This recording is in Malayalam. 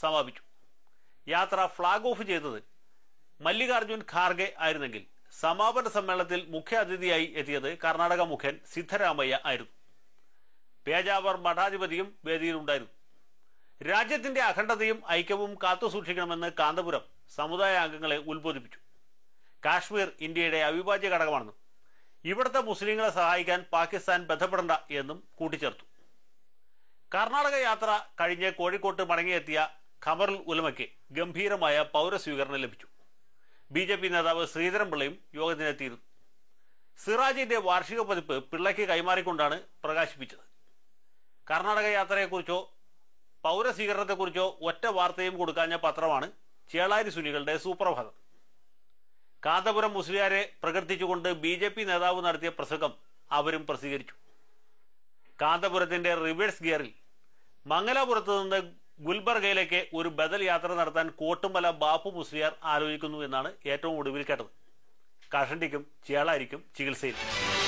സമാപിച്ചു യാത്ര ഫ്ളാഗ് ഓഫ് ചെയ്തത് മല്ലികാർജുൻ ഖാർഗെ ആയിരുന്നെങ്കിൽ സമാപന സമ്മേളനത്തിൽ മുഖ്യ അതിഥിയായി എത്തിയത് കർണാടക മുഖ്യൻ സിദ്ധരാമയ്യ ആയിരുന്നു പേജാവർ മഠാധിപതിയും വേദിയിലുണ്ടായിരുന്നു രാജ്യത്തിന്റെ അഖണ്ഡതയും ഐക്യവും കാത്തുസൂക്ഷിക്കണമെന്ന് കാന്തപുരം സമുദായ അംഗങ്ങളെ ഉത്ബോധിപ്പിച്ചു കാശ്മീർ ഇന്ത്യയുടെ അവിഭാജ്യ ഘടകമാണെന്നും ഇവിടുത്തെ മുസ്ലിങ്ങളെ സഹായിക്കാൻ പാകിസ്ഥാൻ ബന്ധപ്പെടേണ്ട എന്നും കൂട്ടിച്ചേർത്തു കർണാടക യാത്ര കഴിഞ്ഞ് കോഴിക്കോട്ട് മടങ്ങിയെത്തിയ ഖമറുൽ ഉലമയ്ക്ക് ഗംഭീരമായ പൗരസ്വീകരണം ലഭിച്ചു ബി ജെ പി നേതാവ് ശ്രീധരൻപിള്ളയും യോഗത്തിനെത്തിയിരുന്നു സിറാജിന്റെ വാർഷിക പതിപ്പ് പിള്ളയ്ക്ക് കൈമാറിക്കൊണ്ടാണ് പ്രകാശിപ്പിച്ചത് കർണാടക യാത്രയെക്കുറിച്ചോ പൗരസ്വീകരണത്തെക്കുറിച്ചോ ഒറ്റ വാർത്തയും കൊടുക്കാഞ്ഞ പത്രമാണ് ചേളാരി സുനികളുടെ സുപ്രഭാതം കാന്തപുരം മുസ്ലിയാരെ പ്രകീർത്തിച്ചുകൊണ്ട് ബി ജെ പി നേതാവ് നടത്തിയ പ്രസംഗം അവരും പ്രസിദ്ധീകരിച്ചു കാന്തപുരത്തിന്റെ റിവേഴ്സ് ഗിയറിൽ മംഗലാപുരത്ത് നിന്ന് ഗുൽബർഗയിലേക്ക് ഒരു ബദൽ യാത്ര നടത്താൻ കോട്ടുമല ബാപ്പു മുസ്ലിയാർ ആലോചിക്കുന്നു എന്നാണ് ഏറ്റവും ഒടുവിൽ കേട്ടത് കഷണ്ടിക്കും ചേളാരിക്കും ചികിത്സയിൽ